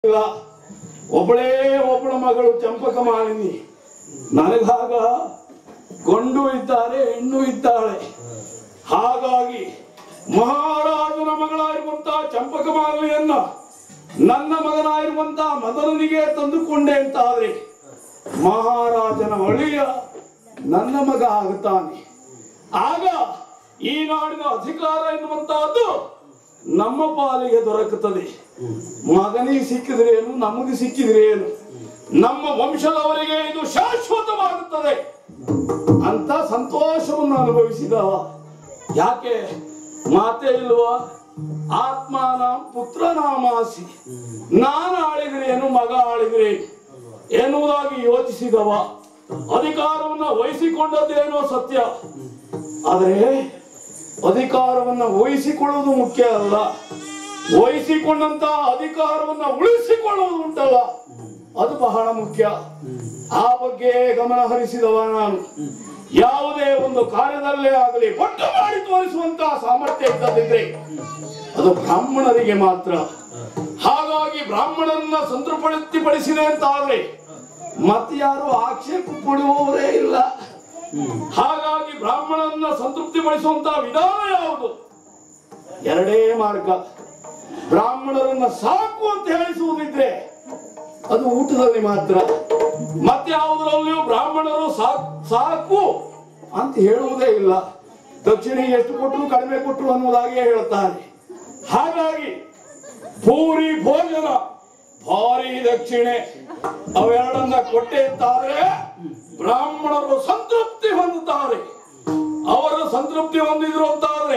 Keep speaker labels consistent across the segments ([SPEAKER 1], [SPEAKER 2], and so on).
[SPEAKER 1] ಇಲ್ಲ ಒಬ್ಬಳೇ ಒಬ್ಬಳ ಮಗಳು ಚಂಪಕ ಮಾಲಿನಿ ನನಗಾಗ ಗಂಡು ಇದ್ದಾರೆ ಹೆಣ್ಣು ಇದ್ದಾಳೆ ಹಾಗಾಗಿ ಮಹಾರಾಜನ ಮಗಳಾಗಿರುವಂತಹ ಚಂಪಕ ಮಾಲಿನಿಯನ್ನ ನನ್ನ ಮಗನಾಗಿರುವಂತಹ ಮದನನಿಗೆ ತಂದುಕೊಂಡೆ ಅಂತಾದ್ರೆ ಮಹಾರಾಜನ ಒಳಿಯ ನನ್ನ ಮಗ ಆಗುತ್ತಾನೆ ಆಗ ಈ ನಾಡಿನ ಅಧಿಕಾರ ಎನ್ನುವಂತಹದ್ದು ನಮ್ಮ ಪಾಲಿಗೆ ದೊರಕುತ್ತದೆ ಮಗನಿಗೆ ಸಿಕ್ಕಿದ್ರೇನು ನಮಗೆ ಸಿಕ್ಕಿದ್ರೇನು ನಮ್ಮ ವಂಶದವರಿಗೆ ಇದು ಶಾಶ್ವತವಾಗುತ್ತದೆ ಅಂತ ಸಂತೋಷವನ್ನು ಅನುಭವಿಸಿದವ ಯಾಕೆ ಮಾತೇ ಇಲ್ವಾ ಆತ್ಮಾನ ಪುತ್ರನಾಮಾಸಿ ನಾನು ಆಳಿದ್ರೇನು ಮಗ ಆಳಿದ್ರೇನು ಎನ್ನುವುದಾಗಿ ಯೋಚಿಸಿದವ ಅಧಿಕಾರವನ್ನ ವಹಿಸಿಕೊಂಡದ್ದೇನೋ ಸತ್ಯ ಆದರೆ ಅಧಿಕಾರವನ್ನ ವಹಿಸಿಕೊಳ್ಳುವುದು ಮುಖ್ಯ ಅಲ್ಲ ವಹಿಸಿಕೊಂಡಂತ ಅಧಿಕಾರವನ್ನ ಉಳಿಸಿಕೊಳ್ಳುವುದು ಉಂಟಲ್ಲ ಅದು ಬಹಳ ಮುಖ್ಯ ಆ ಬಗ್ಗೆ ಗಮನ ಹರಿಸಿದವ ನಾನು ಯಾವುದೇ ಒಂದು ಕಾರ್ಯದಲ್ಲೇ ಆಗಲಿ ಒಟ್ಟು ಮಾಡಿ ತೋರಿಸುವಂತಹ ಸಾಮರ್ಥ್ಯ ಇದ್ದದಿದ್ರೆ ಅದು ಬ್ರಾಹ್ಮಣರಿಗೆ ಮಾತ್ರ ಹಾಗಾಗಿ ಬ್ರಾಹ್ಮಣರನ್ನ ಸಂತೃಪ್ತಿಪಡಿಸಿದೆ ಅಂತ ಆದ್ರೆ ಮತ್ತಾರು ಆಕ್ಷೇಪ ಪಡುವವರೇ ಇಲ್ಲ ಹಾಗಾಗಿ ಬ್ರಾಹ್ಮಣರನ್ನ ಸಂತೃಪ್ತಿಪಡಿಸುವಂತಹ ವಿಧಾನ ಯಾವುದು ಎರಡೇ ಮಾರ್ಗ ಬ್ರಾಹ್ಮಣರನ್ನ ಸಾಕು ಅಂತ ಹೇಳಿಸುವುದಿದ್ರೆ ಅದು ಊಟದಲ್ಲಿ ಮಾತ್ರ ಮತ್ತೆ ಯಾವುದರಲ್ಲಿಯೂ ಬ್ರಾಹ್ಮಣರು ಸಾಕ್- ಸಾಕು ಅಂತ ಹೇಳುವುದೇ ಇಲ್ಲ ದಕ್ಷಿಣ ಎಷ್ಟು ಕೊಟ್ಟರು ಕಡಿಮೆ ಕೊಟ್ಟರು ಅನ್ನುವುದಾಗಿ ಹೇಳ್ತಾರೆ ಹಾಗಾಗಿ ಪೂರಿ ಭೋಜನ ಭಾರಿ ದಕ್ಷಿಣೆ ಅವೆರಡನ್ನ ಕೊಟ್ಟೆ ಅಂತಾದ್ರೆ ಬ್ರಾಹ್ಮಣರು ಸಂತೃಪ್ತಿ ಹೊಂದುತ್ತಾರೆ ಅವರು ಸಂತೃಪ್ತಿ ಹೊಂದಿದ್ರು ಅಂತಾದ್ರೆ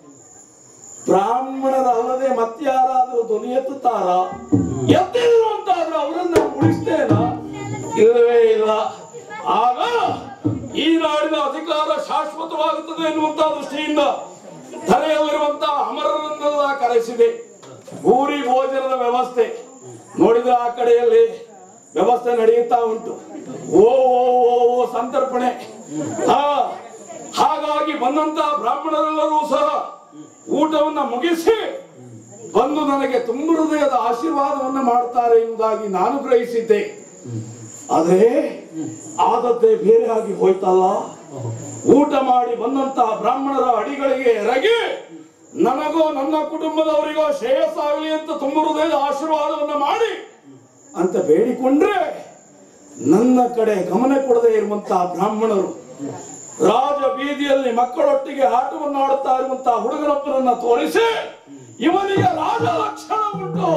[SPEAKER 1] ಬ್ರಾಹ್ಮಣರಲ್ಲದೆ ಮತ್ಯಾರಾದ್ರೂ ಧ್ವನಿ ಎತ್ತುತ್ತಾರ ಎತ್ತಿದ್ರು ಅಂತಾದ್ರೆ ಅವರನ್ನ ಉಳಿಸ್ತೇನ ಇಲ್ಲವೇ ಇಲ್ಲ ಆಗ ಈ ನಾಡಿನ ಅಧಿಕಾರ ಶಾಶ್ವತವಾಗುತ್ತದೆ ಎನ್ನುವಂತ ದೃಷ್ಟಿಯಿಂದ ಧರೆಯಲ್ಲಿರುವಂತಹ ಅಮರರನ್ನೆಲ್ಲ ಕರೆಸಿದೆ ಊರಿ ಭೋಜನದ ವ್ಯವಸ್ಥೆ ನೋಡಿದ್ರೆ ಆ ಕಡೆಯಲ್ಲಿ ವ್ಯವಸ್ಥೆ ನಡೆಯುತ್ತಾ ಉಂಟು ಓ ಓ ಓ ಓ ಸಂತರ್ಪಣೆ ಹಾ ಹಾಗಾಗಿ ಬಂದಂತಹ ಬ್ರಾಹ್ಮಣರೆಲ್ಲರೂ ಸಹ ಊಟವನ್ನ ಮುಗಿಸಿ ಬಂದು ನನಗೆ ತುಂಬ ಹೃದಯದ ಆಶೀರ್ವಾದವನ್ನ ಮಾಡ್ತಾರೆ ಎಂಬುದಾಗಿ ನಾನು ಗ್ರಹಿಸಿದ್ದೆ ಆದ್ರೆ ಆದದ್ದೇ ಬೇರೆ ಆಗಿ ಹೋಯ್ತಲ್ಲ ಊಟ ಮಾಡಿ ಬಂದಂತಹ ಬ್ರಾಹ್ಮಣರ ಅಡಿಗಳಿಗೆ ಎರಗಿ ನನಗೋ ನನ್ನ ಕುಟುಂಬದವರಿಗೋ ಶ್ರೇಯಸ್ಸಾಗಲಿ ಅಂತ ತುಂಬ ಹೃದಯದ ಆಶೀರ್ವಾದವನ್ನ ಮಾಡಿ ಅಂತ ಬೇಡಿಕೊಂಡ್ರೆ ನನ್ನ ಕಡೆ ಗಮನ ಕೊಡದೆ ಇರುವಂತಹ ಬ್ರಾಹ್ಮಣರು ರಾಜ ಬೀದಿಯಲ್ಲಿ ಮಕ್ಕಳೊಟ್ಟಿಗೆ ಆಟವನ್ನು ಆಡುತ್ತಾ ಇರುವಂತಹ ಹುಡುಗನೊಬ್ಬನನ್ನ ತೋರಿಸಿ ಇವನಿಗೆ ರಾಜ ಲಕ್ಷಣ ಉಂಟು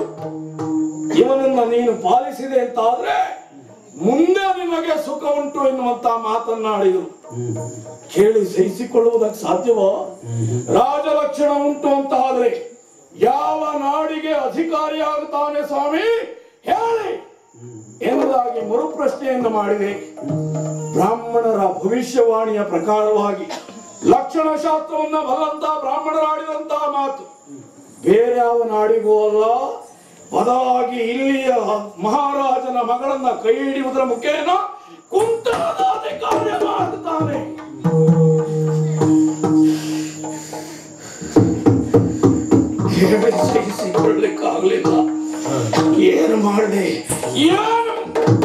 [SPEAKER 1] ಇವನನ್ನ ನೀನು ಪಾಲಿಸಿದೆ ಅಂತಾದ್ರೆ ಮುಂದೆ ನಿನಗೆ ಸುಖ ಉಂಟು ಎನ್ನುವಂತ ಮಾತನ್ನಾಡಿದರು ಕೇಳಿ ಸಹಿಸಿಕೊಳ್ಳುವುದಕ್ಕೆ ಸಾಧ್ಯವೋ ರಾಜ ಲಕ್ಷಣ ಉಂಟು ಅಂತ ಆದ್ರೆ ಯಾವ ನಾಡಿಗೆ ಅಧಿಕಾರಿಯಾಗುತ್ತಾನೆ ಸ್ವಾಮಿ ಹೇಳಿ ಎನ್ನುವುದಾಗಿ ಮರುಪ್ರಶ್ನೆಯನ್ನು ಮಾಡಿದೆ ಬ್ರಾಹ್ಮಣರ ಭವಿಷ್ಯವಾಣಿಯ ಪ್ರಕಾರವಾಗಿ ಲಕ್ಷಣ ಶಾಸ್ತ್ರವನ್ನ ಬಲ್ಲಂತ ಬ್ರಾಹ್ಮಣರಾಡಿದಂತಹ ಮಾತು ಬೇರೆ ಯಾವ ನಾಡಿಗೂ ಅಲ್ಲ ಬದಲಾಗಿ ಇಲ್ಲಿಯ ಮಹಾರಾಜನ ಮಗಳನ್ನ ಕೈ ಹಿಡಿಯುವುದರ ಮುಖೇನ ಕುಂತಳದ ಅಧಿಕಾರ್ಯ ಮಾಡುತ್ತಾನೆ ಕೇಳಿ ಸಹಿಸಿಕೊಳ್ಳಿಕ್ಕಾಗಲಿಲ್ಲ ಏನು ಮಾಡಿದೆ ಏನು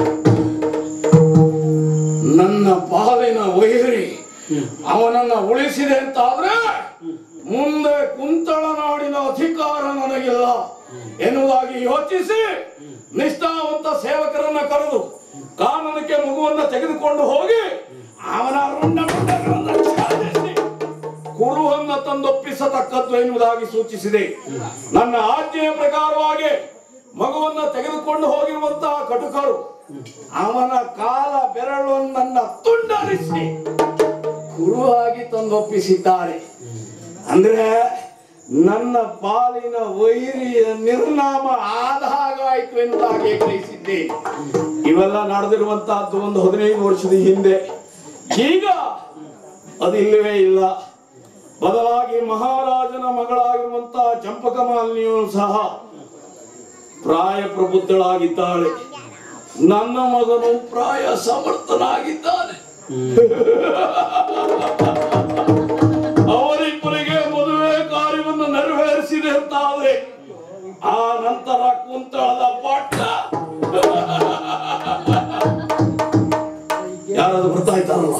[SPEAKER 1] ನನ್ನ ಪಾಲಿನ ವೈರಿ ಅವನನ್ನ ಉಳಿಸಿದೆ ಅಂತಾದ್ರೆ ಮುಂದೆ ಕುಂತಳ ನಾಡಿನ ಅಧಿಕಾರ ನನಗಿಲ್ಲ ಎನ್ನುವುದಾಗಿ ಯೋಚಿಸಿ ನಿಷ್ಠಾವಂತ ಸೇವಕರನ್ನ ಕರೆದು ಕಾನೂನಕ್ಕೆ ಮಗುವನ್ನ ತೆಗೆದುಕೊಂಡು ಹೋಗಿ ಅವನ ರುಂಡ ಮುಂಡಗಳನ್ನು ಛೇದಿಸಿ ಕುರುವನ್ನ ತಂದೊಪ್ಪಿಸತಕ್ಕದ್ದು ಎನ್ನುವುದಾಗಿ ಸೂಚಿಸಿದೆ ನನ್ನ ಆಜ್ಞೆಯ ಪ್ರಕಾರವಾಗಿ ಮಗುವನ್ನ ತೆಗೆದುಕೊಂಡು ಹೋಗಿರುವಂತಹ ಕಟುಕರು ಅವನ ಕಾಲ ಬೆರಳೊಂದನ್ನ ತುಂಡರಿಸಿ ಕುರುವಾಗಿ ತಂದೊಪ್ಪಿಸಿದ್ದಾರೆ ಅಂದ್ರೆ ನನ್ನ ಪಾಲಿನ ವೈರಿಯ ನಿರ್ನಾಮ ಆದ ಹಾಗಾಯ್ತು ಎನ್ನುವುದಾಗಿ ಗ್ರಹಿಸಿದ್ದೆ ಇವೆಲ್ಲ ನಡೆದಿರುವಂತಹದ್ದು ಒಂದು ಹದಿನೈದು ವರ್ಷದ ಹಿಂದೆ ಈಗ ಅದಿಲ್ಲವೇ ಇಲ್ಲ ಬದಲಾಗಿ ಮಹಾರಾಜನ ಮಗಳಾಗಿರುವಂತಹ ಚಂಪಕ ಮಾಲಿನಿಯು ಸಹ ಪ್ರಾಯ ಪ್ರಬುದ್ಧಳಾಗಿದ್ದಾಳೆ ನನ್ನ ಮಗನು ಪ್ರಾಯ ಸಮರ್ಥನಾಗಿದ್ದಾನೆ ಅವರಿಬ್ಬರಿಗೆ ಮದುವೆ ಕಾರ್ಯವನ್ನು ನೆರವೇರಿಸಿದೆ ಅಂತಾದ್ರೆ ಆ ನಂತರ ಕುಂತಳದ ಪಟ್ಟ ಯಾರಾದ್ರೂ ಗೊತ್ತಾಯ್ತಾರಲ್ಲ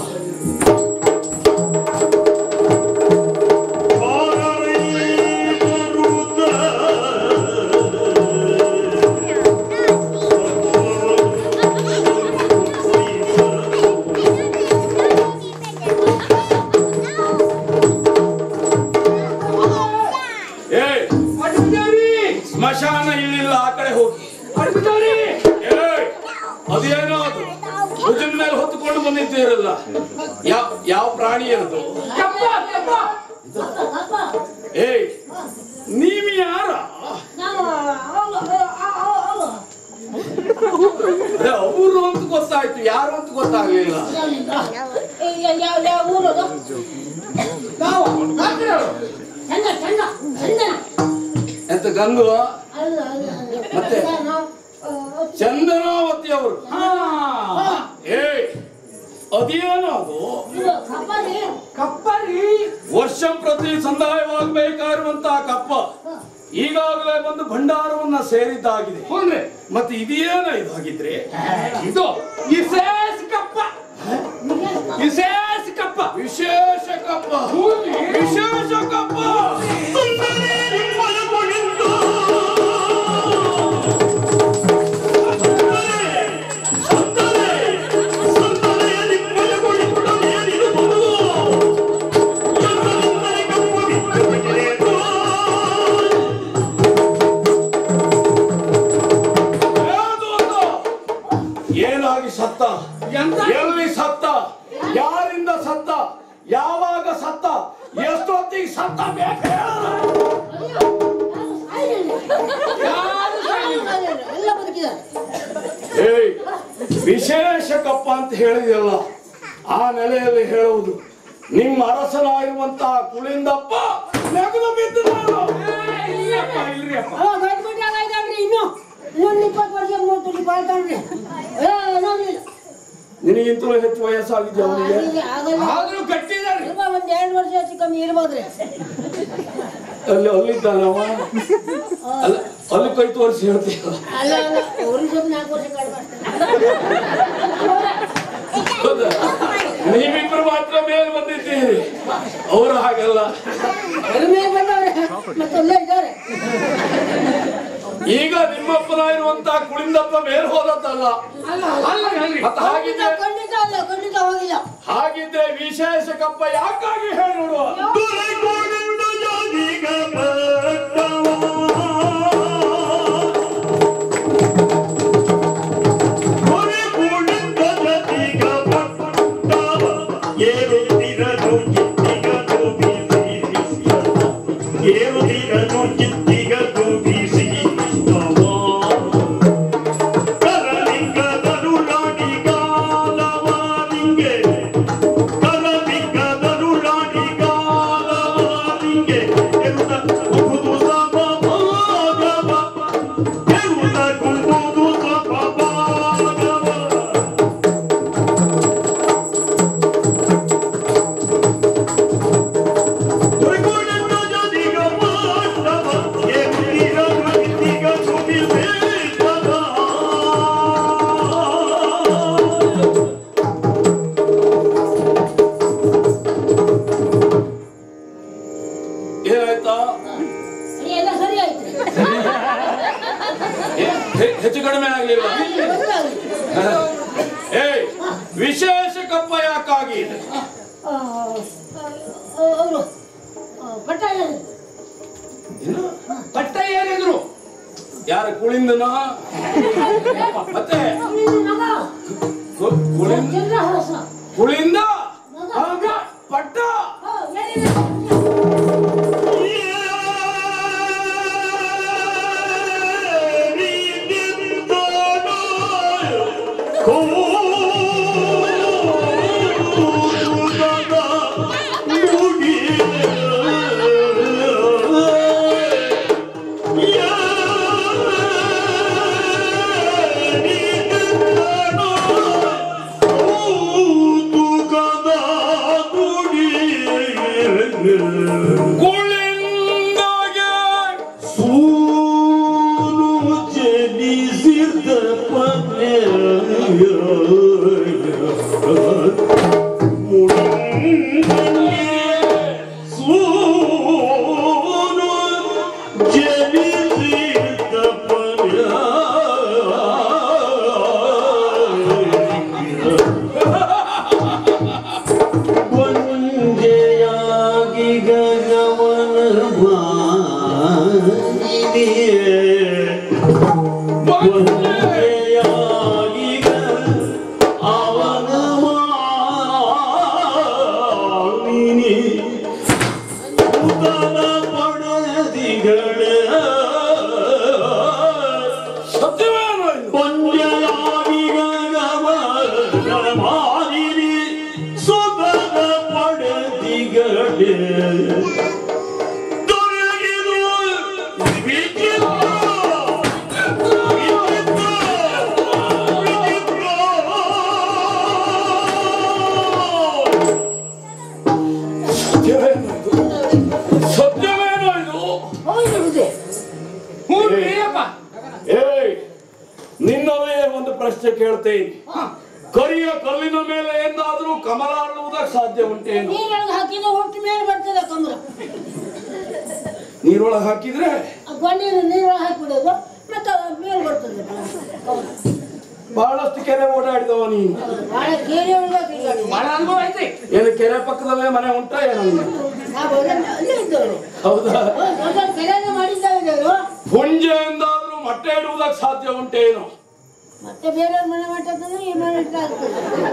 [SPEAKER 1] ಏಯ್ ಸ್ಮಶಾನ ಇಲ್ಲಿಲ್ಲ ಆ ಕಡೆ ಹೋಗಿ ಏಯ್ ಅದೇನೋ ಅದು ಭುಜದ ಮೇಲೆ ಹೊತ್ತುಕೊಂಡು ಬಂದಿದ್ದೀರಲ್ಲ ಯಾವ ಯಾವ ಪ್ರಾಣಿ ಅದು ಏಯ್ ನೀವು ಯಾರ ಅದೇ ಅವರು ಅಂತ ಗೊತ್ತಾಯ್ತು ಯಾರು ಅಂತ ಗೊತ್ತಾಗ್ಲಿಲ್ಲ ಎಂತ ಗಂಗು ಮತ್ತೆ? ಚಂದನಾವತಿ ಅವರು ಏಯ್ ಅದೇನೋ ಅದು ವರ್ಷ ಪ್ರತಿ ಸಂದಾಯವಾಗಬೇಕಾಗಿರುವಂತಹ ಕಪ್ಪ ಈಗಾಗಲೇ ಬಂದು ಭಂಡಾರವನ್ನ ಸೇರಿದ್ದಾಗಿದೆ ಮತ್ತೆ ಇದೇನ ಇದಾಗಿದ್ರೆ
[SPEAKER 2] ಇದು ವಿಶೇಷ ಕಪ್ಪ ವಿಶೇಷ ಕಪ್ಪ
[SPEAKER 1] ವಿಶೇಷ ಕಪ್ಪ ವಿಶೇಷ ಕಪ್ಪ ಯಾವುದು ಅದು? ಏನಾಗಿ ಸತ್ತ
[SPEAKER 2] ಎಂತ?
[SPEAKER 1] ಎಲ್ಲಿ ಸತ್ತ ಯಾರಿಂದ ಸತ್ತ ಯಾವಾಗ ಸತ್ತ ಎಷ್ಟೊತ್ತಿಗೆ ಸತ್ತ ಬೇಕು ಹೇಳು.
[SPEAKER 3] ಎಲ್ಲ ಬದುಕಿದ್ದಾರೆ
[SPEAKER 1] ಏಯ್ ವಿಶೇಷ ಕಪ್ಪ ಅಂತ ಹೇಳಿದೆಯಲ್ಲ ಆ ನೆಲೆಯಲ್ಲಿ ಹೇಳುವುದು ನಿಮ್ಮ ಅರಸನಾಗಿರುವಂತಹ ಕುಳಿಂದಪ್ಪ ನೆಗೆದು ಬಿದ್ದು ನಾನು.
[SPEAKER 2] ಇಲ್ರಿಯಪ್ಪ ಇಲ್ರಿಯಪ್ಪ
[SPEAKER 3] ಅವ ದೊಡ್ಡ ಬಿಟ್ಟು ಆಗಾಯ್ತಲ್ರಿ ಇನ್ನು ಇನ್ನೊಂದು ಇಪ್ಪತ್ತು ವರ್ಷ ಮೂವತ್ತು ವರ್ಷ ಬಾಳ್ತಾನ್ರಿ ಏ ನೋಡ್ಲಿಲ್ಲ
[SPEAKER 1] ನಿನಗಿಂತಲೂ ಹೆಚ್ಚು ವಯಸ್ಸಾಗಿದೆ ಅವನಿಗೆ
[SPEAKER 3] ಆಗಲ್ಲ, ಆಗಲ್ಲ
[SPEAKER 2] ಆದ್ರೂ ಕಟ್ಟಿದ್ದಾರೆ
[SPEAKER 3] ಇರುವ ಒಂದ್ ಎರಡು ವರ್ಷ ಹೆಚ್ಚು ಕಮ್ಮಿ ಇರ್ಬೋದ್ರಿ
[SPEAKER 1] ಅಲ್ಲಿ ಅಲ್ಲಿದ್ದಾನವ ಅಲ್ಲ ಅಲ್ಲಿ ಕೈ ತೋರಿಸಿ ಹೇಳ್ತೀಯ
[SPEAKER 3] ಅಲ್ಲ ಅಲ್ಲ ಅವ್ರಿಗೆ ಸ್ವಲ್ಪ ನಾಲ್ಕು ವರ್ಷ ಕಡಿಮೆ
[SPEAKER 1] ಹೌದಾ? ನೀವಿಬ್ರು ಮಾತ್ರ ಮೇಲೆ ಬಂದಿದ್ದೀರಿ ಅವರು ಹಾಗಲ್ಲ
[SPEAKER 3] ಕಡಿಮೆ ಬಂದವ್ರೆ ಮತ್ತೆ ಅಲ್ಲೇ ಇದ್ದಾರೆ
[SPEAKER 1] ಈಗ ನಿಮ್ಮಪ್ಪನಾಗಿರುವಂತಹ ಕುಳಿಂದಪ್ಪ ಮೇಲೆ ಹೋದದ್ದಲ್ಲ
[SPEAKER 3] ಅಲ್ಲ
[SPEAKER 2] ಅಲ್ಲ ಅಲ್ರಿ
[SPEAKER 1] ಮತ್ತೆ
[SPEAKER 3] ಖಂಡಿತ
[SPEAKER 1] ಹಾಗಿದ್ರೆ
[SPEAKER 3] ಖಂಡಿತ ಅಲ್ಲ ಖಂಡಿತ ಹೋಗಿಲ್ಲ
[SPEAKER 1] ಹಾಗಿದ್ರೆ ವಿಶೇಷ ಕಪ್ಪ ಯಾಕಾಗಿ ಹೇಳಿ ನೋಡುವ ಏನಾಯ್ತಾ
[SPEAKER 3] ಎಲ್ಲ ಸರಿ ಆಯ್ತು
[SPEAKER 1] ಹೆ- ಹೆ- ಹೆಚ್ಚು ಕಡಿಮೆ ಆಗ್ಲಿಲ್ಲ ಏಯ್ ವಿಶೇಷ ಕಪ್ಪ ಯಾಕಾಗಿ
[SPEAKER 3] ಅವರು ಪಟ್ಟಾಯ
[SPEAKER 1] ಏನು?
[SPEAKER 2] ಪಟ್ಟ ಏನಿದ್ರು
[SPEAKER 1] ಯಾರ ಕುಳಿಂದನ ಮತ್ತೆ
[SPEAKER 3] ಮಗ
[SPEAKER 1] ಕು- ಕುಳಿಂದ
[SPEAKER 3] ಚಂದ್ರಹಾಸ
[SPEAKER 1] ಕುಳಿಂದ ಆಗ ಪಟ್ಟ
[SPEAKER 4] Yeah. ತೀರ್ಥ ಸೋನು ಜನಿ ತೀರ್ಥ ವಂಜೆಯಾಗಿ ಗಗವನ ವಂಜೆಯಾಗಿ ಅವನ ಮಾನಿನಿ ಉದನ ಪಡದಿಗಳ
[SPEAKER 1] ಸತ್ಯವೇನೋ ಇದು
[SPEAKER 4] ಪಂಜಯಾಗಿ ಗಗವನಿ ಸುತನ ಪಡದಿಗಳೇ ದೊರಗಿದು ವಿಚಿತ್ರ
[SPEAKER 1] ಸತ್ಯವೇನೋ ಇದು ಸತ್ಯವೇನೋ ಇದು
[SPEAKER 3] ಹೌದು ಇದೆ
[SPEAKER 2] ಹ್ಞೂ ರೀ ಅಪ್ಪ
[SPEAKER 1] ಏಯ್ ನಿನ್ನವೇ ಒಂದು ಪ್ರಶ್ನೆ ಕೇಳ್ತೇನೆ ಕರಿಯ ಕಲ್ಲಿನ ಮೇಲೆ ಎಂದಾದ್ರೂ ಕಮಲ ಅರಳುವುದಕ್ಕೆ ಸಾಧ್ಯ ಉಂಟೇನು
[SPEAKER 3] ನೀರೊಳಗೆ ಹಾಕಿದ್ರೆ ಒಟ್ಟು ಮೇಲೆ ಬರ್ತದೆ ಕಮಲ
[SPEAKER 1] ನೀರೊಳಗೆ ಹಾಕಿದ್ರೆ
[SPEAKER 3] ಆ ಗೊಂಡಿನ ನೀರೊಳಗೆ ಹಾಕಿಬಿಡೋದು ಮತ್ತೆ ಅದು ಮೇಲೆ ಬರ್ತದೆ ಕಮಲ.
[SPEAKER 1] ಬಹಳಷ್ಟು ಕೆರೆ ಓಡಾಡಿದವ ನೀನು
[SPEAKER 3] ಭಾಳ ಕೇಳಿ ಒಳಗೆ ತಿರ್ಗಾಡಿ.
[SPEAKER 2] ಬಹಳ ಅನುಭವ ಐತ್ರಿ
[SPEAKER 1] ಏನು ಕೆರೆ ಪಕ್ಕದಲ್ಲೇ ಮನೆ ಉಂಟಾ ಏನೋ ನಿನಗೆ?
[SPEAKER 3] ನಾವು ಅಲ್ಲೇ- ಅಲ್ಲೇ ಇದ್ದವರು
[SPEAKER 1] ಹೌದಾ
[SPEAKER 3] ದೊಡ್ಡ ಕೆರೆಯನ್ನು ಮಾಡಿದ್ದಾರೆ ಅವರು
[SPEAKER 1] ಪುಂಜೆ ಎಂದಾದ್ರೂ ಮೊಟ್ಟೆ ಇಡುವುದಕ್ಕೆ ಸಾಧ್ಯ ಉಂಟೇನು
[SPEAKER 3] ಮತ್ತೆ ಬೇರೆಯವ್ರ ಮನೆ ಮಾಡ್ತಂದ್ರೆ ಈ ಮನೆ ಇಟ್ಟ ಆಗ್ತದೆ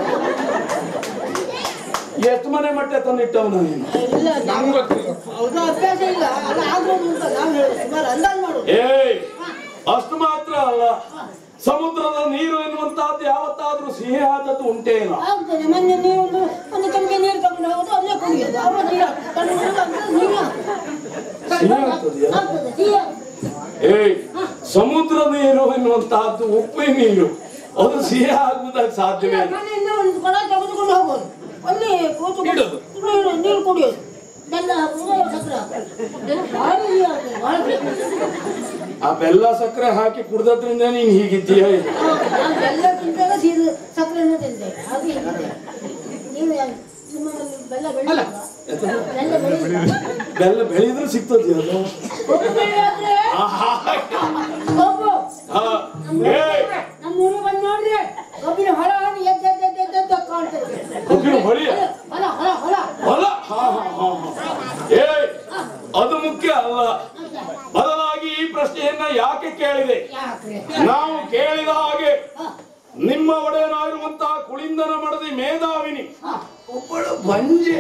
[SPEAKER 1] ಎಷ್ಟು ಮನೆ ಮೊಟ್ಟೆ ತಂದಿಟ್ಟವನ ನೀನು
[SPEAKER 3] ಇಲ್ಲ
[SPEAKER 2] ನಮ್ಗೆ ಗೊತ್ತಿಲ್ಲ
[SPEAKER 3] ಹೌದು ಅಭ್ಯಾಸ ಇಲ್ಲ ಅಲ್ಲ ಆಗ್ಬೋದು ಅಂತ ನಾವು ಹೇಳೋದು ಸುಮಾರು ಅಂದಾಜು ಮಾಡೋದು
[SPEAKER 1] ಏಯ್ ಅಷ್ಟು ಮಾತ್ರ ಅಲ್ಲ ಸಮುದ್ರದ ನೀರು ಎನ್ನುವಂತಹದ್ದು ಯಾವತ್ತಾದ್ರೂ ಸಿಹಿ ಆದದ್ದು ಉಂಟೇನು
[SPEAKER 3] ಆಗ್ತದೆ ಮೊನ್ನೆ ನೀವು ಒಂದು ಒಂದು ಚಮಚ ನೀರು ತಗೊಂಡು ಹೋಗೋದು ಅಲ್ಲೇ ಕುಡಿಯೋದು ಅವ ನೀರು ತಗೊಂಡು ಹೋಗೋದು ಅಲ್ಲೇ ನೀರು
[SPEAKER 1] ಸಿಹಿ ಆಗ್ತದೆಯಾ?
[SPEAKER 3] ಆಗ್ತದೆ ಸಿಹಿ ಆಗ್ತದೆ.
[SPEAKER 1] ಏಯ್ ಸಮುದ್ರ ನೀರು ಎನ್ನುವಂತಹದ್ದು ಉಪ್ಪಿನ ನೀರು ಅದು ಸಿಹಿ ಆಗುವುದಕ್ಕೆ ಸಾಧ್ಯವೇ ಇಲ್ಲ.
[SPEAKER 3] ಮನೆಯಿಂದ ಒಂದು ಕೊಡ ತೆಗೆದುಕೊಂಡು ಹೋಗೋದು ಅಲ್ಲಿ ಕೂತು
[SPEAKER 2] ಇಡೋದು.
[SPEAKER 3] ನೀರು ನೀರು ಕುಡಿಯೋದು ಬೆಲ್ಲ ಹಾಕೋದು ಸಕ್ಕರೆ ಹಾಕೋದು ಭಾಳ ಸಿಹಿ ಆಗ್ತದೆ ಭಾಳ ಸಿಹಿ.
[SPEAKER 1] ಆ ಬೆಲ್ಲ ಸಕ್ಕರೆ ಹಾಕಿ ಕುಡ್ದದ್ರಿಂದ ನೀನ್ ಹೀಗಿದ್ದೀಯ
[SPEAKER 3] ಹೌದು, ನಾನು ಬೆಲ್ಲ ತಿಂದಾಗ ಸೀದು ಸಕ್ಕರೆನೂ ತಿಂತೇವೆ ಹಾಗೆ ಹೀಗಿದೆ. ನೀವು ಯಾ- ನಿಮ್ಮಲ್ಲಿ ಬೆಲ್ಲ ಬೆಳೆಯಲ್ಲ ಬೆಲ್ಲ ಬೆಳೆಯಲ್ಲ
[SPEAKER 1] ಬೆಲ್ಲ ಬೆಳೆದ್ರೆ ಸಿಗ್ತದೆಯಲ್ಲ
[SPEAKER 3] ಒಬ್ಬ ಬೆಳೆಯಾದ್ರೆ ಒಬ್ಬ
[SPEAKER 1] ಹಾ. ಏಯ್
[SPEAKER 3] ನಮ್ಮ ಊರಿಗೆ ಬಂದು ನೋಡ್ರಿ ಕಬ್ಬಿನ ಹೊಲ ಹಣ್ಣು ಎದ್ದು ಎದ್ದು ಎದ್ದು ಎದ್ದು ಎದ್ದು ಕಾಣ್ತದೆ
[SPEAKER 1] ಕಬ್ಬಿನ ಹೊಳೆಯ
[SPEAKER 3] ಹೊಲ ಹೊಲ ಹೊಲ
[SPEAKER 1] ಹೊಲ ಹಾ ಹಾ ಹಾ ಹಾ. ಏಯ್ ಅದು ಮುಖ್ಯ ಅಲ್ಲ ಬದಲಾಗಿ ಈ ಪ್ರಶ್ನೆಯನ್ನ ಯಾಕೆ ಕೇಳಿದೆ
[SPEAKER 3] ಯಾಕ್ರಿ
[SPEAKER 1] ನಾವು ಕೇಳಿದ ಹಾಗೆ
[SPEAKER 3] ಹಾ,
[SPEAKER 1] ನಿಮ್ಮ ಒಡೆಯನಾಗಿರುವಂತಹ ಕುಳಿಂದನ ಮಡದಿ ಮೇಧಾವಿನಿ
[SPEAKER 3] ಹಾ.
[SPEAKER 1] ಒಬ್ಬಳು ಬಂಜೆ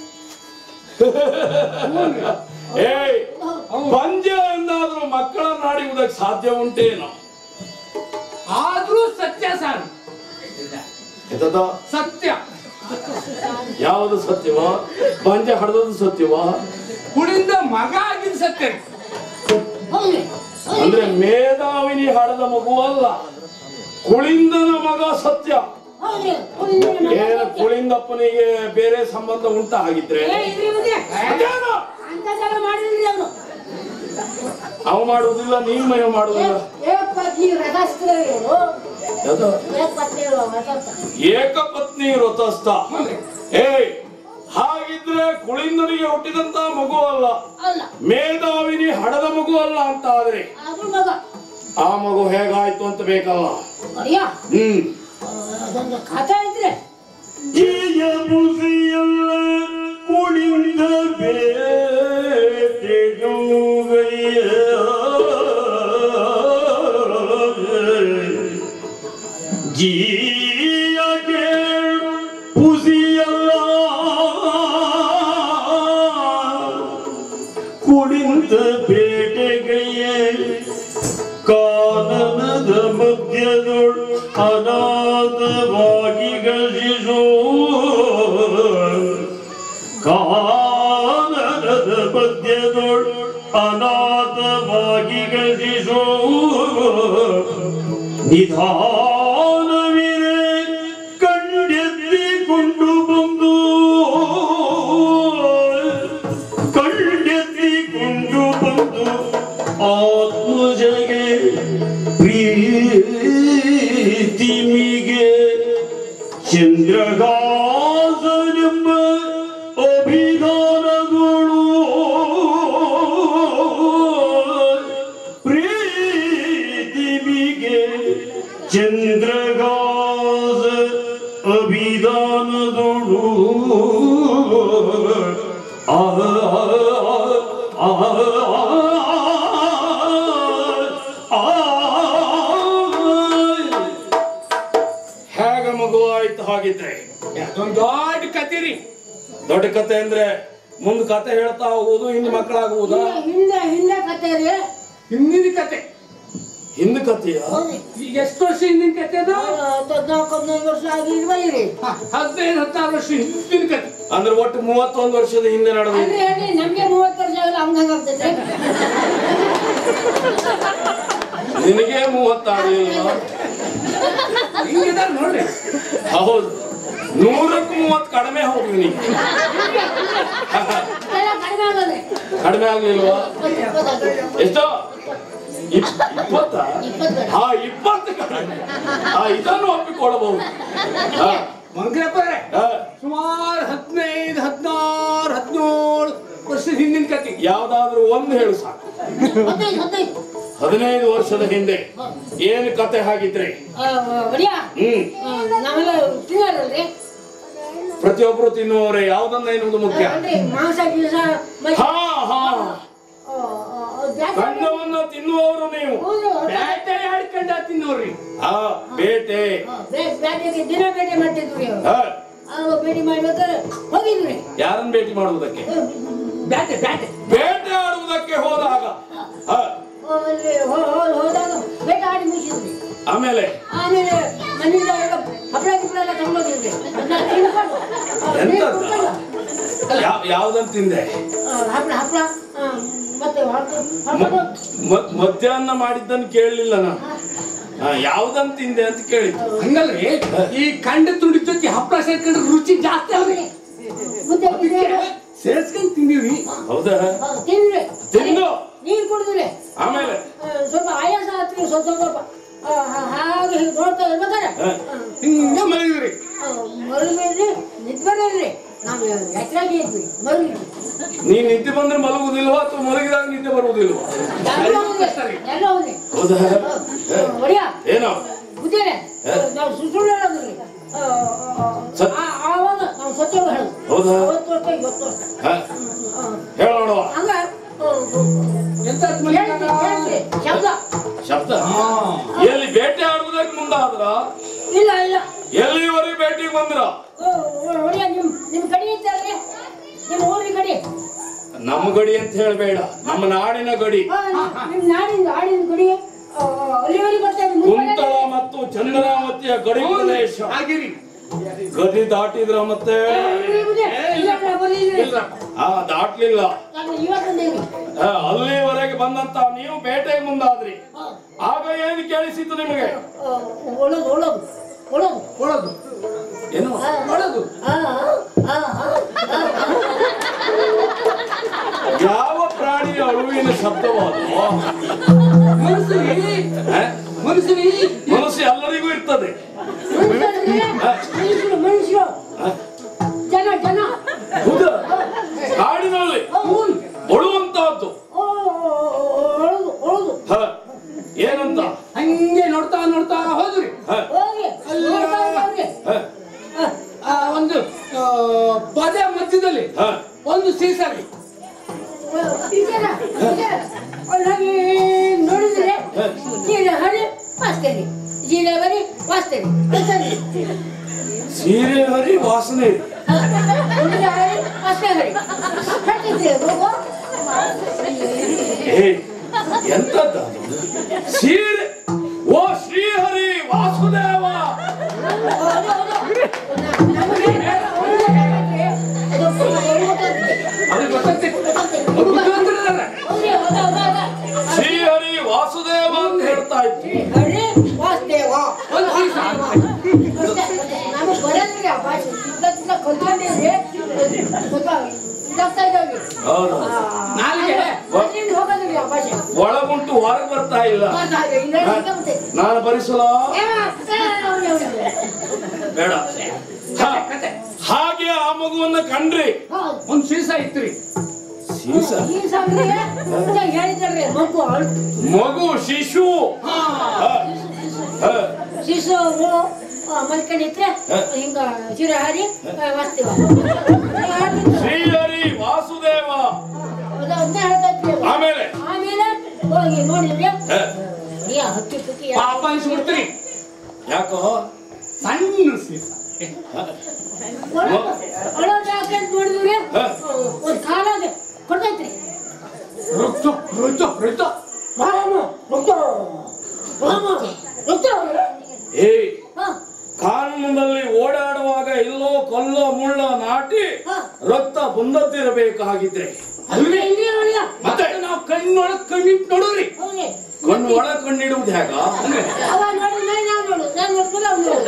[SPEAKER 1] ಏಯ್ ಬಂಜೆ ಎಂದಾದ್ರೂ ಮಕ್ಕಳನ್ನ ನಾಡಿಯುವುದಕ್ಕೆ ಸಾಧ್ಯ ಉಂಟೇನೋ
[SPEAKER 2] ಆದ್ರೂ ಸತ್ಯ ಸರ್
[SPEAKER 1] ಎತ್ತದ
[SPEAKER 2] ಸತ್ಯ
[SPEAKER 1] ಯಾವುದು ಸತ್ಯವಾ ಬಂಜೆ ಹಡದದ್ದು ಸತ್ಯವಾ
[SPEAKER 2] ಕುಳಿಂದ ಮಗ ಆಗಿದ್ ಸತ್ಯ ರೀ.
[SPEAKER 3] ಹೌದ್ರಿ
[SPEAKER 1] ಅಂದ್ರೆ ಮೇಧಾವಿನಿ ಹಡದ ಮಗು ಅಲ್ಲ ಕುಳಿಂದನ ಮಗ ಸತ್ಯ
[SPEAKER 3] ಹೌದ್ರಿ ಕುಡಿದ್ರೆ ಮಗ
[SPEAKER 1] ಏನು
[SPEAKER 3] ಸತ್ಯ.
[SPEAKER 1] ಕುಳಿಂದಪ್ಪನಿಗೆ ಬೇರೆ ಸಂಬಂಧ ಉಂಟ ಹಾಗಿದ್ರೆ
[SPEAKER 3] ಏ, ಇದ್ರಿ ಬಗ್ಗೆ.
[SPEAKER 1] ಅದೇನು?
[SPEAKER 3] ಅಂಥದ್ದೆಲ್ಲ ಮಾಡಿದ್ರಿ ಅವನು
[SPEAKER 1] ಅವ ಮಾಡುವುದಿಲ್ಲ ನೀನ್ ಮಯ ಮಾಡುವುದಿಲ್ಲ
[SPEAKER 3] ಏಕಪತ್ನಿ ವ್ರತಸ್ಥರು ಇವರು
[SPEAKER 1] ಯಾವ್ದು?
[SPEAKER 3] ಏಕಪತ್ನಿ ವ್ರತಸ್ಥ
[SPEAKER 1] ಏಕಪತ್ನಿ ವ್ರತಸ್ಥ ಏಯ್ ಹಾಗಿದ್ರೆ ಕುಳಿಂದನಿಗೆ ಹುಟ್ಟಿದಂತ ಮಗು ಅಲ್ಲ
[SPEAKER 3] ಅಲ್ಲ
[SPEAKER 1] ಮೇಧಾವಿನಿ ಹಡದ ಮಗು ಅಲ್ಲ ಅಂತ ಆದ್ರೆ
[SPEAKER 3] ಅದು ಮಗ
[SPEAKER 1] ಆ ಮಗು ಹೇಗಾಯ್ತು ಅಂತ ಬೇಕಲ್ಲ
[SPEAKER 3] ಅಯ್ಯ
[SPEAKER 1] ಹ್ಮ್
[SPEAKER 3] ಅದೊಂದು ಕಥೆ ಇದ್ರೆ
[SPEAKER 4] ಜಯ ಮುಸಿಯಲ್ಲ ಕುಳಿಂದ ಜಿಯಗೆ ಪುಸಿಯಲ್ಲ ಕುಳಿಂದ ಬೇಟೆಗೆಯೇ ಕಾನನದ ಮಧ್ಯದೊಳು ಅನಾಥವಾಗಿ ಗಜಿಸೋ ಕಾನನದ ಮಧ್ಯದೊಳು ಅನಾಥವಾಗಿ ಗಜಿಸೋ ನಿಧಾನವಿರೆ ಕಂಡೆತ್ತಿಕೊಂಡು ಬಂದು ಕಂಡೆತ್ತಿಕೊಂಡು ಬಂದು ಆತ್ಮಜಗೆ ಪ್ರಿಯ ಚಂದ್ರಗಾಸನೆಂಬ ಅಭಿಧಾನಗಳು ಪ್ರೀತಿವಿಗೆ ಚಂದ್ರಗಾಸ ಅಭಿಧಾನದೊಳು ಆ ಆ
[SPEAKER 1] ಹೇಗ ಮಗು ಆಯ್ತು ಹಾಗಿದ್ರೆ
[SPEAKER 2] ಅದೊಂದು ದೊಡ್ಡ ಕತೆ ರೀ
[SPEAKER 1] ದೊಡ್ಡ ಕತೆ ಅಂದ್ರೆ ಮುಂದ್ ಕತೆ ಹೇಳ್ತಾ ಹೋಗುವುದು ಹಿಂದ್ ಮಕ್ಕಳಾಗುವುದಾ
[SPEAKER 3] ಹಿಂದೆ ಹಿಂದೆ ಕತೆ ರೀ
[SPEAKER 2] ಹಿಂದಿನ ಕತೆ
[SPEAKER 1] ಹಿಂದ್ ಕತೆಯ
[SPEAKER 3] ಹೌದು
[SPEAKER 2] ಈಗ ಎಷ್ಟು ವರ್ಷ ಹಿಂದಿನ ಕತೆ ಅದು
[SPEAKER 3] ಹದಿನಾಲ್ಕು ಹದಿನೈದು ವರ್ಷ ಆಗಿಲ್ವಲ್ಲ ರೀ
[SPEAKER 2] ಹ, ಹದಿನೈದು ಹತ್ತಾರು ವರ್ಷ ಹಿಂದಿನ ಕತೆ
[SPEAKER 1] ಅಂದ್ರೆ ಒಟ್ಟು ಮೂವತ್ತೊಂದು ವರ್ಷದ ಹಿಂದೆ ನಡೆದು
[SPEAKER 3] ಅಂದ್ರೆ ಹೇಳಿ ನಮ್ಗೆ ಮೂವತ್ತು ವರ್ಷ ಆಗಲ್ಲ ಹಂಗ ಆಗ್ತೈತೆ
[SPEAKER 1] ನಿನಗೆ ಮೂವತ್ತಾಗಲಿಲ್ಲ
[SPEAKER 2] ಹಿಂಗಿದಾರ ನೋಡ್ರಿ
[SPEAKER 1] ಹೌದು ನೂರಕ್ಕೂ ಮೂವತ್ತು ಕಡಿಮೆ ಹೋಗಿ ನಿನಗೆ
[SPEAKER 3] ಎಲ್ಲ ಕಡಿಮೆ ಆಗೋದೆ
[SPEAKER 1] ಕಡಿಮೆ ಆಗ್ಲಿಲ್ವಾ
[SPEAKER 3] ಇಪ್ಪತ್ತು
[SPEAKER 1] ಎಷ್ಟೋ ಇಪ್- ಇಪ್ಪತ್ತ
[SPEAKER 3] ಇಪ್ಪತ್ತು.
[SPEAKER 1] ಹಾ ಇಪ್ಪತ್ತು ಕಡಿಮೆ ಹಾ ಇದನ್ನು ಒಪ್ಪಿಕೊಳ್ಳಬಹುದು ಹಾ,
[SPEAKER 2] ಮಂಗ್ರಪ್ಪರೇ
[SPEAKER 1] ಹಾ.
[SPEAKER 2] ಸುಮಾರು ಹದಿನೈದು ಹದಿನಾರು ಹದಿನೇಳು ವರ್ಷದ ಹಿಂದಿನ ಕತೆ
[SPEAKER 1] ಯಾವ್ದಾದ್ರೂ ಒಂದು ಹೇಳು ಸಾಕು
[SPEAKER 3] ಹದಿನೈದು ಹದಿನೈದು
[SPEAKER 1] ಹದಿನೈದು ವರ್ಷದ ಹಿಂದೆ ಏನು ಕತೆ ಹಾಗಿದ್ರೆ
[SPEAKER 3] ಒಡಿಯ
[SPEAKER 1] ಹ್ಮ್
[SPEAKER 3] ನಾವೆಲ್ಲ ತಿನ್ನೋರಲ್ರಿ
[SPEAKER 1] ಪ್ರತಿಯೊಬ್ರು ತಿನ್ನುವವರೇ ಯಾವ್ದನ್ನ ಎನ್ನುವುದು ಮುಖ್ಯ
[SPEAKER 3] ಅಂದ್ರೆ ಮಾಂಸ ಗೀಸ ಮತ್ತೆ
[SPEAKER 1] ಹಾ ಹಾ
[SPEAKER 3] ಆ, ಆ, ಆ, ಬ್ಯಾಸ-
[SPEAKER 1] ಗಂಡವನ್ನ ತಿನ್ನುವವರು ನೀವು
[SPEAKER 3] ಹೌದು, ಹೌದು.
[SPEAKER 2] ಬ್ಯಾಟೆ ಆಡ್ಕೊಂಡ ತಿನ್ನೋರ್ರಿ
[SPEAKER 1] ಆ ಬೇಟೆ
[SPEAKER 3] ಆ, ಬೇ- ಬೇಟೆಗೆ ದಿನ ಬೇಟೆ ಮಾಡ್ತಿದ್ವಿ ಅವ್ರು.
[SPEAKER 1] ಹಾ,
[SPEAKER 3] ಅವಾಗ ಭೇಟಿ ಮಾಡ್ಬೇಕಾದ್ರೆ ಹೋಗಿದ್ವಿ
[SPEAKER 1] ಯಾರನ್ನ ಭೇಟಿ ಮಾಡುವುದಕ್ಕೆ
[SPEAKER 2] ಬ್ಯಾಟೆ ಬ್ಯಾಟೆ
[SPEAKER 1] ಬೇಟೆ ಆಡುವುದಕ್ಕೆ ಹೋದಾಗ ಹಾ,
[SPEAKER 3] ಅಲ್ಲಿ ಹೋ- ಹೋ- ಹೋದಾಗ ಬೇಟೆ ಆಡಿ ಮುಗಿಸಿದ್ವಿ
[SPEAKER 1] ಆಮೇಲೆ
[SPEAKER 3] ಆಮೇಲೆ ಮನೆಯಿಂದ ಎಲ್ಲ ಹಪ್ಪಳ ಗಿಪ್ಪಳ ಎಲ್ಲ ತಗೊಂಡೋಗಿದ್ವಿ ಅದನ್ನ ತಿನ್ಕೊಂಡು ಆ, ನೀರ್
[SPEAKER 1] ಎಂತದ್ದು?
[SPEAKER 3] ಕುಡ್ಕೊಂಡು,
[SPEAKER 1] ಯಾವ ಯಾವ್ದನ್ನ ತಿಂದೆ
[SPEAKER 3] ಆ, ಹಪ್ಪಳ ಹಪ್ಪಳ ಆ, ಮತ್ತೆ ಹಪ್ಪಳ ಹಪ್ಪಳ
[SPEAKER 1] ಮ- ಮಧ್ಯಾಹ್ನ ಮಾಡಿದ್ದನ್ನು ಕೇಳಲಿಲ್ಲ ನಾನು ಹಾ, ಯಾವ್ದನ್ನ ತಿಂದೆ ಅಂತ ಕೇಳಿದ್ದು
[SPEAKER 2] ಹಂಗಲ್ರಿ ಈ ಕಂಡ ತುಂಡಿ ಜೊತೆ ಹಪ್ಪಳ ಸೇರ್ಕೊಂಡ್ರೆ ರುಚಿ ಜಾಸ್ತಿ ಅವ್ರಿ
[SPEAKER 3] ಮುದ್ದೆ ಗಿದ್ದೆ
[SPEAKER 2] ಸೇರ್ಸ್ಕೊಂಡ್ ತಿಂದೀವಿ
[SPEAKER 1] ಹೌದಾ
[SPEAKER 3] ಆ, ತಿಂದ್ವಿ
[SPEAKER 1] ತಿಂದು
[SPEAKER 3] ನೀರು ಕುಡಿದ್ವಿ
[SPEAKER 1] ಆಮೇಲೆ
[SPEAKER 3] ಆ, ಸ್ವಲ್ಪ ಆಯಾಸ ಆತ್ರಿ ಸ್ವಲ್ಪ ಸ್ವಲ್ಪ ಆ, ಹಾ- ಹಾಗೆ ಹೀಗೆ ನೋಡ್ತಾ ಇರ್ಬೇಕಾರೆ
[SPEAKER 1] ಹಾ.
[SPEAKER 2] ಹಿಂಗ ಮಲಗಿದ್ರಿ
[SPEAKER 3] ಮರುಗಿದ್ರಿ ನಿದ್ದೆ ಬರಲ್ರಿ ನಾವು ಎಚ್ಚರಾಗಿ ಇದ್ವಿ ಮರುಗಿದ್ವಿ
[SPEAKER 1] ನೀನ್ ನಿದ್ದೆ ಬಂದ್ರೆ ಮಲಗುದಿಲ್ವಾ ಅಥವಾ ಮಲಗಿದಾಗ ನಿದ್ದೆ ಬರುವುದಿಲ್ವಾ
[SPEAKER 3] ಎಲ್ಲ ಹೋಗಿ ಎಲ್ಲ ಹೋಗಿ
[SPEAKER 1] ಹೌದಾ
[SPEAKER 3] ಒಡಿಯ
[SPEAKER 1] ಏನೋ
[SPEAKER 3] ಬುದ್ಧಿರೆ
[SPEAKER 1] ಹಾ.
[SPEAKER 3] ನಾವು ಸುಳ್ಳು ಹೇಳೋದ್ರಿ ಆ,
[SPEAKER 1] ಸತ್-
[SPEAKER 3] ಆ- ಆವಾಗ ನಾವು ಸತ್ಯ ಹೇಳೋದು
[SPEAKER 1] ಹೌದಾ?
[SPEAKER 3] ಅವತ್ತು ವರ್ಷ ಇವತ್ತು ವರ್ಷ
[SPEAKER 1] ಹಾ,
[SPEAKER 3] ಆ,
[SPEAKER 1] ಹೇಳ ನೋಡುವ
[SPEAKER 3] ಹಂಗ ಆ,
[SPEAKER 2] ಎಂತ
[SPEAKER 3] ಕೇಳ್ತಿ, ಕೇಳ್ತಿ, ಶಬ್ದ
[SPEAKER 1] ಶಬ್ದ ಎಲ್ಲಿ ಬೇಟೆ ಆಡುವುದಕ್ಕೆ ಮುಂದಾದ್ರ
[SPEAKER 3] ಇಲ್ಲ ಇಲ್ಲ
[SPEAKER 1] ಎಲ್ಲಿವರೆಗೆ ಬೇಟೆಗೆ ಬಂದ್ರ
[SPEAKER 3] ಓ, ಓ, ಒಡಿಯ ನಿಮ್ ನಿಮ್ ಕಡೆ ಇತ್ತಲ್ರಿ ನಿಮ್ಮ ಊರಿನ ಕಡೆ
[SPEAKER 1] ನಮ್ಮ ಗಡಿ ಅಂತ ಹೇಳಬೇಡ ನಮ್ಮ ನಾಡಿನ ಗಡಿ
[SPEAKER 3] ಆ, ನಿಮ್ ನಾಡಿನ ಆಡಿನ ಗುಡಿ ಆ, ಅಲ್ಲಿವರೆಗೆ ಬರ್ತಾರೆ
[SPEAKER 1] ಕುಂತಳ ಮತ್ತು ಚಂದ್ರಾವತಿಯ ಗಡಿ ಪ್ರದೇಶ
[SPEAKER 2] ಆಗಿರಿ
[SPEAKER 1] ಗದಿ ದಾಟಿದ್ರ ಮತ್ತೆ ಆ ದಾಟ್ಲಿಲ್ಲ
[SPEAKER 3] ಇವತ್ತೊಂದೇನು
[SPEAKER 1] ಆ, ಅಲ್ಲಿವರೆಗೆ ಬಂದಂತ ನೀವು ಬೇಟೆಗೆ ಮುಂದಾದ್ರಿ ಆಗ ಏನು ಕೇಳಿಸಿತ್ತು ನಿಮಗೆ
[SPEAKER 3] ಒಳದು ಒಳದು ಒಳದು
[SPEAKER 2] ಒಳದು
[SPEAKER 1] ಏನು
[SPEAKER 2] ಒಳದು
[SPEAKER 3] ಆ, ಆ, ಆ, ಆ, ಆ.
[SPEAKER 1] ಯಾವ ಪ್ರಾಣಿಯ ಅಳುವಿನ ಶಬ್ದವಾದ
[SPEAKER 2] ಮನಸ್ಸಿಗೆ ಮನಸ್ಸಿಗೆ
[SPEAKER 1] ಮನಸ್ಸು ಎಲ್ಲರಿಗೂ ಇರ್ತದೆ
[SPEAKER 3] ಮನುಷ್ಯರೇ, ಮನುಷ್ಯರು ಮನುಷ್ಯರು
[SPEAKER 1] ಆ,
[SPEAKER 3] ಜನ ಜನ
[SPEAKER 1] ಹೌದಾ? ಕಾಡಿನಲ್ಲಿ
[SPEAKER 3] ಹೌದು.
[SPEAKER 1] ಒಳುವಂತಹದ್ದು
[SPEAKER 3] ಓ, ಒಳದು ಒಳದು
[SPEAKER 1] ಹ, ಏನಂತ
[SPEAKER 2] ಹಂಗೆ ನೋಡ್ತಾ ನೋಡ್ತಾ ಹೋದ್ರಿ
[SPEAKER 1] ಹ,
[SPEAKER 3] ಹೋಗಿ ನೋಡ್ತಾ ಇದ್ದವ್ರಿಗೆ.
[SPEAKER 1] ಹ,
[SPEAKER 3] ಆ,
[SPEAKER 2] ಆ ಒಂದು ಆ, ಪದ ಮಧ್ಯದಲ್ಲಿ
[SPEAKER 1] ಹ.
[SPEAKER 2] ಒಂದು ಸೀಸರಿ
[SPEAKER 3] ಇದೆಲ್ಲ, ಇದೆಲ್ಲ. ಒಳಗೆ ನೋಡಿದ್ರೆ ಜೀರ ಹರಿ ವಾಸ್ತೇನೆ ಜೀರ ಬರಿ ವಾಸ್ತೇನೆ
[SPEAKER 1] ಸೀರೆ ಹರಿ ವಾಸನೆ ಇದೆ.
[SPEAKER 3] ಜೀರ ಹರಿ ವಾಸ್ತೇ ಹರಿ ಹೇಳ್ತಿದ್ದೆ ಹೋಗೋ
[SPEAKER 1] ಏ ಎಂತದ್ದು ಅದು? ಸೀರೆ ಓ ಶ್ರೀಹರಿ ವಾಸುದೇವ
[SPEAKER 3] ಹೌದು, ಹೌದು. ನಮಗೆ ಅದು ಗೊತ್ತಾಗ್ತದೆ.
[SPEAKER 2] ಅದು ಗೊತ್ತೈತಿ
[SPEAKER 3] ಗೊತ್ತಾಗ್ತದೆ.
[SPEAKER 2] ಬುದ್ಧಿವಂತರಿದ್ದಾರೆ.
[SPEAKER 3] ಹೌದು, ಹೌದು, ಹೌದು, ಹೌದು.
[SPEAKER 1] ಶ್ರೀಹರಿ ವಾಸುದೇವ ಅಂತ ಹೇಳ್ತಾ ಇತ್ತು
[SPEAKER 3] ಹರಿ ವಾಸ್ತೇವ
[SPEAKER 2] ಒಂದು ಸೀಸ
[SPEAKER 3] ನಾನು ಬರಲ್ರಿ ಆ ಭಾಷೆ ಇದ್ದ ಕಲ್ತ್ಕೊಂಡಿದ್ರೆ ಇದಾಗ್ತಾ ಇದ್ದಾವೆ
[SPEAKER 1] ಹೌದು
[SPEAKER 2] ನಾಲಿಗೆ
[SPEAKER 3] ಅದ್ರಿಂದ ಹೋಗೋದಿಲ್ಲ ಆ ಭಾಷೆ
[SPEAKER 1] ಒಳಗುಂಟು ಹೊರಗೆ ಬರ್ತಾ ಇಲ್ಲ
[SPEAKER 3] ಮಾತಾಡಿ, ಇಲ್ಲ, ಈಗ ಮತ್ತೆ.
[SPEAKER 1] ನಾನು ಭರಿಸಲ
[SPEAKER 3] ಏ, ಏ, ಅವ್ನು, ಅವ್ನು, ಅವ್ನು.
[SPEAKER 1] ಬೇಡ ಹಾ,
[SPEAKER 2] ಕತೆ
[SPEAKER 1] ಹಾಗೆ ಆ ಮಗುವನ್ನ ಕಂಡ್ರಿ
[SPEAKER 3] ಹೌದು
[SPEAKER 2] ಒಂದ್ ಸೀಸ ಇತ್ರಿ
[SPEAKER 1] ಸೀಸ
[SPEAKER 3] ಈ ಸಮಯ ಹೇಳಿದ್ರಿ ಮಗು ಅಳ್-
[SPEAKER 1] ಮಗು ಶಿಶು
[SPEAKER 2] ಹಾ
[SPEAKER 1] ಹಾ, ಹಾ.
[SPEAKER 3] ಶಿಶು ಅವರು ಮಲ್ಕೊಂಡಿದ್ರೆ
[SPEAKER 1] ಹ.
[SPEAKER 3] ಹಿಂಗ ಚಿರ ಹಾರಿ ವಾಸ್ತಿವ
[SPEAKER 1] ಶ್ರೀಹರಿ ವಾಸುದೇವ
[SPEAKER 3] ಅದನ್ನ ಹೇಳ್ತಾ ಇದ್ವಿ ಅವ.
[SPEAKER 1] ಆಮೇಲೆ
[SPEAKER 3] ಆಮೇಲೆ ಹೋಗಿ ನೋಡಿದ್ರೆ
[SPEAKER 1] ಹಾ,
[SPEAKER 3] ನೀ ಹತ್ತಿ ಪುತ್ತಿ
[SPEAKER 2] ಪಾಪ ಅನ್ಸ್ಬಿಡ್ತೀರಿ
[SPEAKER 1] ಯಾಕೋ
[SPEAKER 2] ಸಣ್ಣ ಸೀಸ
[SPEAKER 3] ಒಳಗೆ ಯಾಕೆ ಅಂತ ನೋಡಿದ್ರೆ
[SPEAKER 1] ಹ.
[SPEAKER 3] ಒಂದು ಕಾಲಾಗೆ ಕೊಡ್ತೈತ್ರಿ
[SPEAKER 2] ರುಚ್ಚು ರುಚ್ಚು ರುಚ್ಚು
[SPEAKER 3] ರಾಮ ರಕ್ತ ರಾಮ ರಕ್ತ
[SPEAKER 1] ಏಯ್
[SPEAKER 3] ಹ
[SPEAKER 1] ಕಾನೂನಿನಲ್ಲಿ ಓಡಾಡುವಾಗ ಇಲ್ಲೋ ಕೊಲ್ಲೋ ಮುಳ್ಳ ನಾಟಿ
[SPEAKER 3] ಹ.
[SPEAKER 1] ರಕ್ತ ಬಂದದ್ದಿರಬೇಕಾಗಿದ್ರೆ
[SPEAKER 2] ಅಲ್ವೇ
[SPEAKER 3] ಇಲ್ಲಿ ನೋಡಿಲ್ಲ
[SPEAKER 2] ಮತ್ತೆ ನಾವು ಕಣ್ಣೊಳಗ್ ಕಣ್ಣಿಟ್ಟು ನೋಡೋರಿ
[SPEAKER 3] ಹೌದೇ
[SPEAKER 1] ಕಣ್ಣು ಒಳ ಕಣ್ಣಿಡುವುದು ಹೇಗ
[SPEAKER 3] ಅವ ನೋಡಿದ್ರೆ ನಾವು ನೋಡು ನಾನು ನೋಡ್ಕೊಂಡು ಅವ್ನು ನೋಡು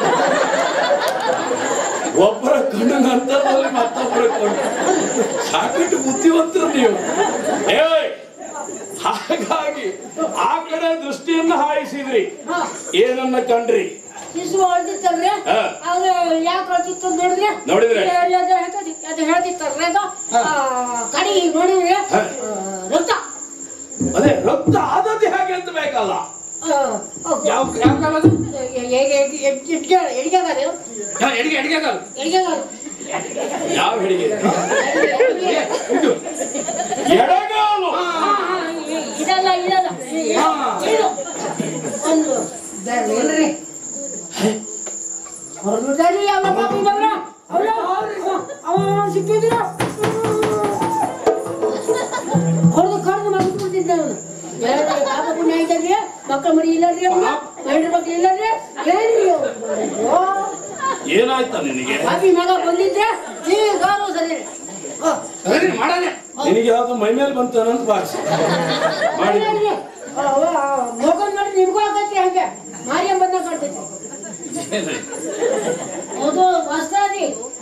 [SPEAKER 1] ಒಬ್ಬರ ಕಣ್ಣು ನಂತರದಲ್ಲಿ ಮತ್ತೊಬ್ಬರ ಕಣ್ಣು ಸಾಕಷ್ಟು ಬುದ್ಧಿವಂತರು ನೀವು ಏಯ್ ಹಾಗಾಗಿ ಆ ಕಡೆ ದೃಷ್ಟಿಯನ್ನ ಹಾಯಿಸಿದ್ರಿ
[SPEAKER 3] ಹ
[SPEAKER 1] ಏನನ್ನ ಕಂಡ್ರಿ
[SPEAKER 3] ಶಿಶು ಹೊಳ್ದಿತ್ತಲ್ರಿ
[SPEAKER 1] ಹ.
[SPEAKER 3] ಅವ್ರು ಯಾಕೆ ಹೊಳ್ದಿತ್ತು ಅಂತ ನೋಡಿದ್ರೆ
[SPEAKER 1] ನೋಡಿದ್ರೆ?
[SPEAKER 3] ಅದು ಹೇಳ್ತೈತಿ- ಅದು ಹೇಳ್ತಿತ್ತಲ್ರಿ ಅದು ಆ, ಕಡೆಗೆ ನೋಡಿದ್ರೆ
[SPEAKER 1] ಹ.
[SPEAKER 3] ಆ, ರಕ್ತ
[SPEAKER 1] ಅದೇ ರಕ್ತ ಆದದ್ದು ಹೇಗೆ ಅಂತ ಬೇಕಲ್ಲ
[SPEAKER 3] ಆ, ಹೌದು.
[SPEAKER 2] ಯಾವ ಯಾವ ಕಾಲ ಅದು
[SPEAKER 3] ಎ- ಎ- ಎ- ಎ- ಎಡ್ಗೆ- ಎಡ್ಗೆಗಾಲು,
[SPEAKER 2] ಯಾವ ಎಡಿಗೆ ಎಡಿಗೆ ಕಾಲ
[SPEAKER 3] ಎಡ್ಗೆಗಾಲು.
[SPEAKER 1] ಯಾವ ಹಿಡಿಗೆ
[SPEAKER 3] ಎಡ್ಗೆ-
[SPEAKER 2] ಇದು
[SPEAKER 1] ಎಡಗಾಲು
[SPEAKER 3] ಹಾ, ಹಾ, ಇ- ಇದಲ್ಲ ಇದಲ್ಲ ಇ-
[SPEAKER 2] ಹಾ.
[SPEAKER 3] ಇದು ಒಂದು ಬೇರೆ ಏನ್ರಿ ಹೊರಬಿಡ್ತಾರಿ ಅವನ ಪಾಪಿನವ್ರ ಅವನ ಅವ ಸಿಕ್ಕಿದ್ರ ಹೊಡೆದು ಕಡ್ದು ಮಗ್ಬಿಡ್ತಿದ್ದ ಅವನು ಪಾಪ ಪುಣ್ಯ ಐತಲ್ರಿ ಮಕ್ಕಳ ಮರಿ ಇಲ್ಲಲ್ರಿ ಅವನು ಗಂಡ್ರ ಮಕ್ಳು ಇಲ್ಲಲ್ರಿ ಏನ್ರಿ ಅವ್ನು? ಅಯ್ಯೋ.
[SPEAKER 1] ಏನಾಯ್ತ ನಿನಗೆ
[SPEAKER 3] ಪಾಪಿ ಮಗ ಬಂದಿದ್ರೆ ಈಗ ಸರಿ ಹ.
[SPEAKER 2] ಸರಿ ಮಾಡಾನೆ
[SPEAKER 1] ನಿನಗೆ ಯಾವ್ದು ಮೈ ಮೇಲೆ ಬಂತಾನಂತ ಭಾಷೆ ಮಾಡಿ
[SPEAKER 3] ಮಗನ್ ನೋಡಿ ನಿಮ್ಗೂ ಆಗತ್ತೆ ಹಂಗೆ ಮಾರಿಯಮ್ಮ ಬಂದ ಕಾಡ್ತೈತಿ ಅದು ಹೊಸ್ತಾದಿ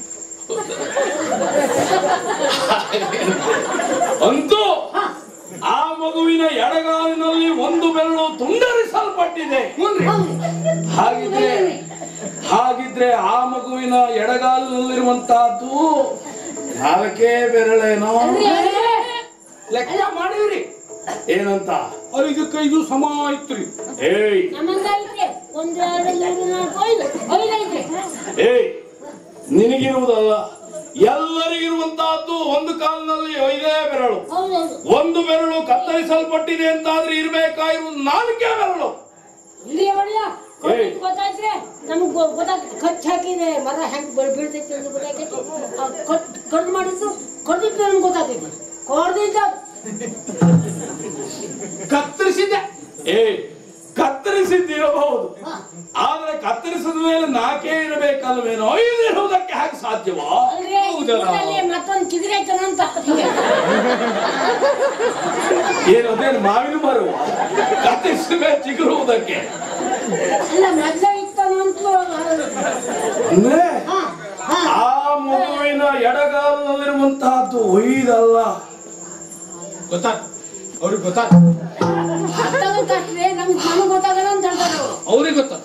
[SPEAKER 1] ಅಂತೂ ಆ ಮಗುವಿನ ಎಡಗಾಲಿನಲ್ಲಿ ಒಂದು ಬೆರಳು ತುಂಡರಿಸಲ್ಪಟ್ಟಿದೆ ಹಾಗಿದ್ರೆ ಹಾಗಿದ್ರೆ ಆ ಮಗುವಿನ ಎಡಗಾಲಿನಲ್ಲಿರುವಂತಹದ್ದು ನಾಲ್ಕೇ ಬೆರಳೇನೋ
[SPEAKER 2] ಲೆಕ್ಕ ಮಾಡಿವ್ರಿ
[SPEAKER 1] ಏನಂತ
[SPEAKER 2] ಐದಕ್ಕೈದು ಸಮ ಐತ್ರಿ
[SPEAKER 1] ಏಯ್
[SPEAKER 3] ನಮ್ಮಂಗ ಐತ್ರಿ ಒಂದ್ ಎರಡು ಮೂರು ನಾಲ್ಕು ಐದು ಐದು ಐತ್ರಿ
[SPEAKER 1] ಏಯ್ ನಿನಗಿರುವುದಲ್ಲ ಎಲ್ಲರಿಗಿರುವಂತಹದ್ದು ಒಂದು ಕಾಲಿನಲ್ಲಿ ಐದೇ ಬೆರಳು
[SPEAKER 3] ಹೌದೌದು
[SPEAKER 1] ಒಂದು ಬೆರಳು ಕತ್ತರಿಸಲ್ಪಟ್ಟಿದೆ ಅಂತಾದ್ರೆ ಇರಬೇಕಾಗಿರುವುದು ನಾಲ್ಕೇ ಬೆರಳು
[SPEAKER 3] ಇಲ್ಲಿ ಒಳ್ಳೆಯ
[SPEAKER 1] ಏಯ್.
[SPEAKER 3] ಗೊತ್ತಾಯ್ತ್ರಿ ನಮಗ್ ಗೊ- ಗೊತ್ತಾಗ್ತದೆ ಖರ್ಚು ಹಾಕಿದೆ ಮರ ಹೆಂಗ್ ಬೆಳ್ ಬೀಳ್ತೈತಿ ಅಂತ ಗೊತ್ತಾಗೈತಿ ಕಡ್ದು ಮಾಡಿದ್ದು ಕಡ್ದಿದ್ದು ನಮ್ಗೆ ಗೊತ್ತಾಗೈತಿ ಕೊಡ್ದಿದ್ದ
[SPEAKER 2] ಕತ್ತರಿಸಿದ್ದೆ
[SPEAKER 1] ಏಯ್ ಕತ್ತರಿಸಿದ್ದಿರಬಹುದು
[SPEAKER 3] ಹ.
[SPEAKER 1] ಆದ್ರೆ ಕತ್ತರಿಸಿದ ಮೇಲೆ ನಾಲ್ಕೇ ಇರಬೇಕಲ್ವೇನೋ ಐದು ಇರುವುದಕ್ಕೆ ಹೇಗೆ ಸಾಧ್ಯವಾ
[SPEAKER 3] ಅಲ್ರಿ
[SPEAKER 2] ಹೌದಲ್ಲ.
[SPEAKER 3] ಊರಲ್ಲಿ ಮತ್ತೊಂದು ಚಿಗುರಿ ಐತನಂತ ಹಿಂಗೆ.
[SPEAKER 1] ಏನು ಅದೇನು ಮಾವಿನ ಮರವ ಕತ್ತರಿಸಿದ ಮೇಲೆ ಚಿಗುರುವುದಕ್ಕೆ
[SPEAKER 3] ಅಲ್ಲ ಮೊದ್ಲೇ ಇತ್ತನಂತ
[SPEAKER 1] ಅಂದ್ರೆ
[SPEAKER 3] ಹಾ ಹಾ
[SPEAKER 1] ಆ ಮಗುವಿನ ಎಡಗಾಲಿನಲ್ಲಿರುವಂತಹದ್ದು ಒಯ್ದಲ್ಲ
[SPEAKER 2] ಗೊತ್ತಾತ್ ಅವ್ರಿಗೆ ಗೊತ್ತಾತ್
[SPEAKER 3] ಗೊತ್ತಾಗತ್ತಷ್ಟ್ರಿ ನಮ್ಗೆ ನಮಗೆ ಗೊತ್ತಾಗಲ್ಲ ಅಂತ ಹೇಳ್ತಾರೆ ಅವರು
[SPEAKER 2] ಅವ್ರಿಗೆ ಗೊತ್ತಾತ್